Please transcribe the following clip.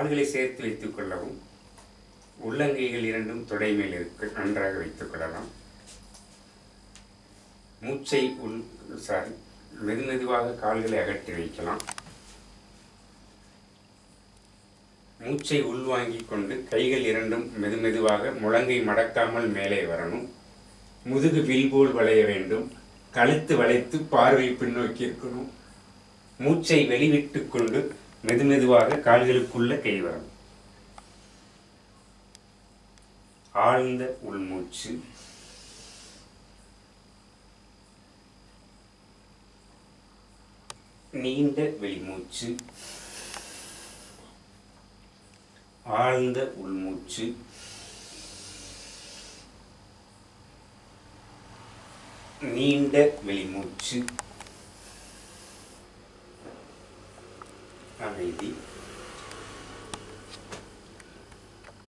கால்களை சேர்த்து வைத்துக் கொள்ளவும் உள்ளங்கைகள் இரண்டும் தொடை மேல் இருக்க நன்றாக வைத்துக் கொள்ளலாம் மூச்சை உள் சாரி மெதுமெதுவாக கால்களை அகற்றி வைக்கலாம் மூச்சை உள்வாங்கிக் கொண்டு கைகள் இரண்டும் மெதுமெதுவாக முழங்கை மடக்காமல் மேலே வரணும் முதுகு வில் போல் வளைய வேண்டும் கழுத்து வளைத்து பார்வை பின்னோக்கி இருக்கணும் மூச்சை வெளிவிட்டு கொண்டு மெதுமெதுவாக கால்களுக்குள்ள கை வரணும் ஆழ்ந்த உள்மூச்சு நீண்ட வெளிமூச்சு ஆழ்ந்த உள்மூச்சு நீண்ட வெளிமூச்சு அமைதி